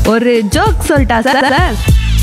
ஒரு ஜோக் சொல்லிட்டா sir sir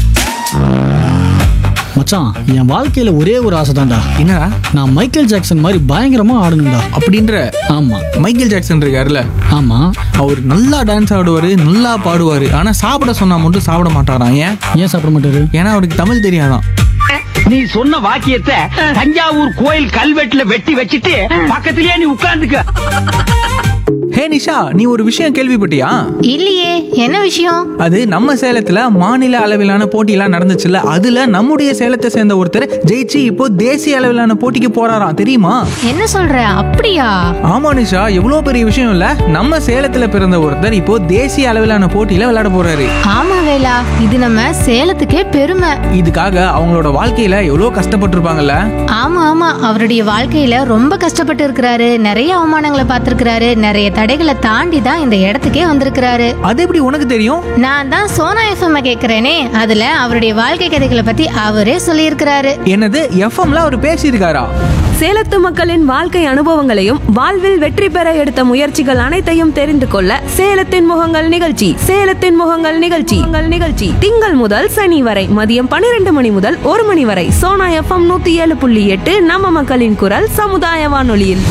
மச்சான் என் வாழ்க்கையில ஒரே ஒரு ஆசை தான்டா என்னடா நான் மைக்கேல் ஜாக்சன் மாதிரி பயங்கரமா ஆடணும்டா அப்படின்ற ஆமா மைக்கேல் ஜாக்சன் இருக்காருல்ல ஆமா அவர் நல்லா டான்ஸ் ஆடுவார் நல்லா பாடுவார் ஆனால் சாப்பிட சொன்னா மட்டும் சாப்பிட மாட்டாராம் ஏன் ஏன் சாப்பிட மாட்டாரு ஏன்னா அவருக்கு தமிழ் தெரியாதான் நீ சொன்ன வாக்கியத்தை தஞ்சாவூர் கோயில் கல்வெட்டுல வெட்டி வச்சிட்டு பக்கத்திலேயே நீ உட்கார்ந்துக்க ஹே நிஷா நீ ஒரு விஷயம் கேள்விப்பட்டியா இல்லையே என்ன விஷயம் அது நம்ம சேலத்துல மாநில அளவிலான போட்டியெல்லாம் நடந்துச்சுல்ல அதுல நம்முடைய சேலத்தை சேர்ந்த ஒருத்தர் ஜெயிச்சு இப்போ தேசிய அளவிலான போட்டிக்கு போறாராம் தெரியுமா என்ன சொல்ற அப்படியா ஆமா நிஷா எவ்வளோ பெரிய விஷயம் இல்ல நம்ம சேலத்துல பிறந்த ஒருத்தர் இப்போ தேசிய அளவிலான போட்டியில விளையாட போறாரு ஆமா வேலா இது நம்ம சேலத்துக்கே பெருமை இதுக்காக அவங்களோட வாழ்க்கையில எவ்வளோ கஷ்டப்பட்டிருப்பாங்கல்ல ஆமா ஆமா அவருடைய வாழ்க்கையில ரொம்ப கஷ்டப்பட்டு இருக்கிறாரு நிறைய அவமானங்களை பார்த்திருக்கிறாரு நிறைய தடைகளை தாண்டி தான் இந்த இடத்துக்கே வந்திருக்கிறாரு அது எப்படி உனக்கு தெரியும் நான் தான் சோனா எஃப்எம் கேக்குறேனே அதுல அவருடைய வாழ்க்கை கதைகளை பத்தி அவரே சொல்லியிருக்கிறாரு என்னது எஃப்எம்ல அவர் பேசியிருக்காரா சேலத்து மக்களின் வாழ்க்கை அனுபவங்களையும் வாழ்வில் வெற்றி பெற எடுத்த முயற்சிகள் அனைத்தையும் தெரிந்து கொள்ள சேலத்தின் முகங்கள் நிகழ்ச்சி சேலத்தின் முகங்கள் நிகழ்ச்சி உங்கள் நிகழ்ச்சி திங்கள் முதல் சனி வரை மதியம் பன்னிரண்டு மணி முதல் ஒரு மணி வரை சோனா எஃப்எம் நூத்தி ஏழு புள்ளி எட்டு நம்ம மக்களின் குரல் சமுதாய வானொலியில்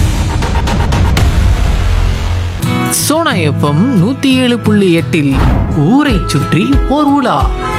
சோனா எஃப்எம் நூத்தி ஏழு புள்ளி எட்டில் ஊரை சுற்றி ஓர் உலா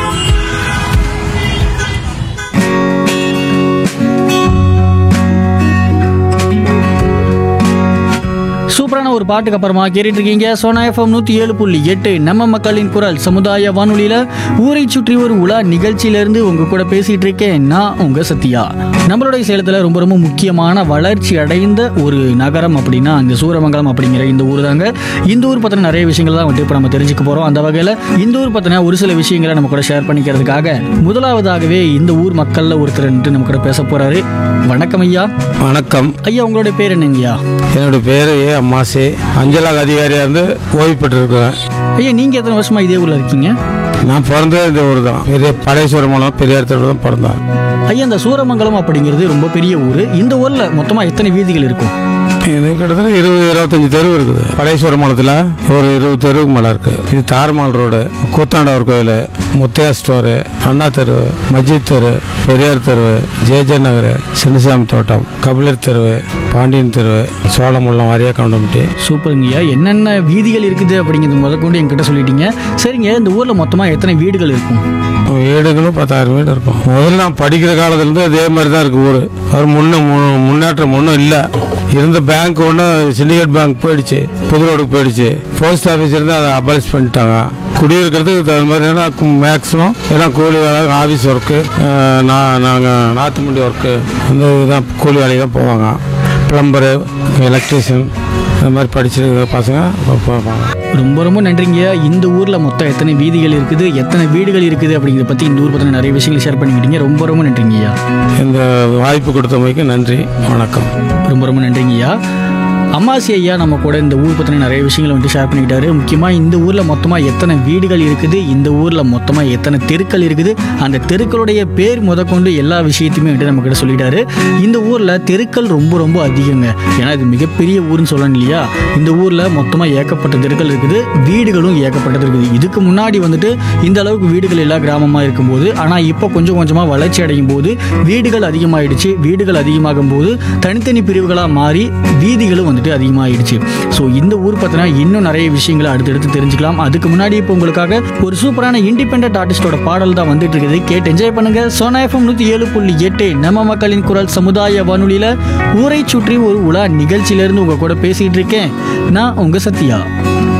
சூப்பரான ஒரு பாட்டுக்கு அப்புறமா கேட்டுட்டு இருக்கீங்க சோனா எஃப்எம் நூத்தி ஏழு புள்ளி எட்டு நம்ம மக்களின் குரல் சமுதாய வானொலியில ஊரை சுற்றி ஒரு உலா நிகழ்ச்சியிலிருந்து உங்க கூட பேசிட்டு இருக்கேன் நான் உங்க சத்யா நம்மளுடைய சேலத்துல ரொம்ப ரொம்ப முக்கியமான வளர்ச்சி அடைந்த ஒரு நகரம் அப்படின்னா அந்த சூரமங்கலம் அப்படிங்கிற இந்த ஊர் தாங்க இந்த ஊர் பத்தின நிறைய விஷயங்கள் தான் வந்துட்டு இப்போ நம்ம தெரிஞ்சுக்க போறோம் அந்த வகையில இந்த ஊர் பத்தின ஒரு சில விஷயங்களை நம்ம கூட ஷேர் பண்ணிக்கிறதுக்காக முதலாவதாகவே இந்த ஊர் மக்கள்ல ஒருத்தர் வந்துட்டு நம்ம கூட பேச போறாரு வணக்கம் ஐயா வணக்கம் ஐயா உங்களுடைய பேர் என்னங்கய்யா என்னோட பேர் ஏ அம்மாசி அஞ்சலாக அதிகாரியாக இருந்து ஓய்வு பெற்றிருக்கிறேன் ஐயா நீங்க எத்தனை வருஷமா இதே ஊர்ல இருக்கீங்க நான் பிறந்தது இந்த ஊர் தான் பெரிய படைசுவர மூலம் பெரியார் தெருவில் தான் பிறந்தேன் ஐயா இந்த சூரமங்கலம் அப்படிங்கிறது ரொம்ப பெரிய ஊர் இந்த ஊர்ல மொத்தமா எத்தனை வீதிகள் இருக்கும் இது கிட்டத்தட்ட இருபது இருபத்தஞ்சி தெரு இருக்குது படைசுவர மூலத்தில் ஒரு இருபது தெருவுக்கு மேலே இருக்குது இது தார்மால் ரோடு கூத்தாண்டவர் கோயில் முத்தையா ஸ்டோரு அண்ணா தெரு மஜித் தெரு பெரியார் தெரு ஜேஜே நகர் சின்னசாமி தோட்டம் கபிலர் தெரு பாண்டியன் தெரு சோழமுள்ளம் வாரியா கவுண்டம்பட்டி சூப்பருங்கய்யா என்னென்ன வீதிகள் இருக்குது அப்படிங்கிறது முதற்கொண்டு என்கிட்ட சொல்லிட்டீங்க சரிங்க இந்த ஊர்ல மொத்தமா எத்தனை வீடுகள் இருக்கும் வீடுகளும் பத்தாயிரம் வீடு இருக்கும் முதல்ல நான் படிக்கிற காலத்துலேருந்து அதே மாதிரி தான் இருக்கு ஊர் அவர் முன்ன மு- முன்னேற்றம் ஒன்றும் இல்லை இருந்த பேங்க் ஒன்று சிண்டிகேட் பேங்க் போயிடுச்சு புது ரோடுக்கு போயிடுச்சு போஸ்ட் ஆஃபீஸ் இருந்து அதை அபாலிஷ் பண்ணிட்டாங்க குடியிருக்கிறதுக்கு தகுந்த மாதிரி மேக்ஸிமம் எல்லாம் கூலி வேலை ஆஃபீஸ் ஒர்க்கு நான் நாங்கள் நாற்று மண்டி ஒர்க்கு அந்த இதுதான் கூலி வேலைக்கு தான் போவாங்க ப்ளம்பரு எலக்ட்ரீஷியன் இந்த மாதிரி படிச்சிருக்கிற பசங்க போவாங்க ரொம்ப ரொம்ப நன்றிங்கய்யா இந்த ஊர்ல மொத்தம் எத்தனை வீதிகள் இருக்குது எத்தனை வீடுகள் இருக்குது அப்படிங்கிறத பத்தி இந்த ஊர் பத்தின நிறைய விஷயங்கள் ஷேர் பண்ணிக்கிட்டீங்க ரொம்ப ரொம்ப நன்றிங்கய்யா இந்த வாய்ப்பு கொடுத்தமைக்கு நன்றி வணக்கம் ரொம்ப ரொம்ப நன்றிங்கய்யா அம்மாசி ஐயா நம்ம கூட இந்த ஊர் பற்றின நிறைய விஷயங்களை வந்துட்டு ஷேர் பண்ணிக்கிட்டாரு முக்கியமாக இந்த ஊரில் மொத்தமாக எத்தனை வீடுகள் இருக்குது இந்த ஊரில் மொத்தமாக எத்தனை தெருக்கள் இருக்குது அந்த தெருக்களுடைய பேர் முதற்கொண்டு எல்லா விஷயத்தையுமே வந்துட்டு நம்ம கிட்ட சொல்லிட்டாரு இந்த ஊரில் தெருக்கள் ரொம்ப ரொம்ப அதிகங்க ஏன்னா இது மிகப்பெரிய ஊர்னு சொல்லணும் இல்லையா இந்த ஊரில் மொத்தமாக ஏகப்பட்ட தெருக்கள் இருக்குது வீடுகளும் ஏகப்பட்டது இருக்குது இதுக்கு முன்னாடி வந்துட்டு இந்த அளவுக்கு வீடுகள் எல்லா கிராமமாக இருக்கும்போது ஆனால் இப்போ கொஞ்சம் கொஞ்சமாக வளர்ச்சி அடையும் போது வீடுகள் அதிகமாயிடுச்சு வீடுகள் அதிகமாகும் போது தனித்தனி பிரிவுகளாக மாறி வீதிகளும் வந்துட்டு அதிகமாகிடுச்சு ஸோ இந்த ஊர் பற்றினா இன்னும் நிறைய விஷயங்களை அடுத்தடுத்து தெரிஞ்சுக்கலாம் அதுக்கு முன்னாடி இப்போ உங்களுக்காக ஒரு சூப்பரான இண்டிபெண்டன்ட் ஆர்டிஸ்டோட பாடல் தான் வந்துட்டு இருக்குது கேட்டு என்ஜாய் பண்ணுங்க சோனா எஃப்எம் நூற்றி ஏழு புள்ளி எட்டு நம்ம மக்களின் குரல் சமுதாய வானொலியில் ஊரை சுற்றி ஒரு உலா நிகழ்ச்சியிலேருந்து உங்கள் கூட பேசிகிட்டு இருக்கேன் நான் உங்கள் சத்யா